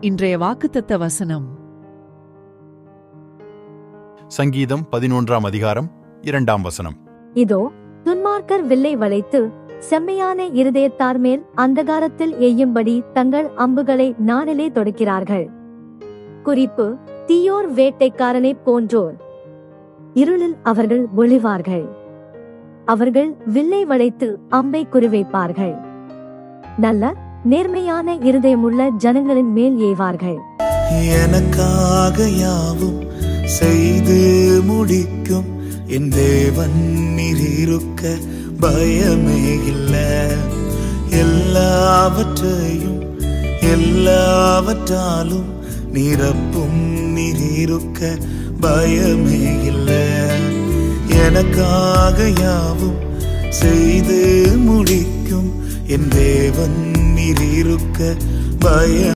இன்றைய வாக்குத்தத்த வசனம் சங்கீதம் பதினொன்றாம் அதிகாரம் இரண்டாம் வசனம் இதோ துன்மார்க்கர் வில்லை வளைத்து செம்மையான இருதயத்தார் மேல் அந்தகாரத்தில் எய்யும்படி தங்கள் அம்புகளை நானிலே தொடுக்கிறார்கள் குறிப்பு தீயோர் வேட்டைக்காரனைப் போன்றோர் இருளில் அவர்கள் ஒளிவார்கள் அவர்கள் வில்லை வளைத்து அம்பை குறிவைப்பார்கள் நல்ல நேர்மையான இருதயமுள்ள ஜனங்களின் மேல் ஏவார்கள் எனக்காக யாவும் செய்து முடிக்கும் என் தேவன் நீரிருக்க பயமே இல்ல எல்லாவற்றையும் எல்லாவற்றாலும் நிரப்பும் நீரிருக்க பயமே இல்ல எனக்காக யாவும் செய்து முடிக்கும் என் தேவன் நீரிருக்க பயம்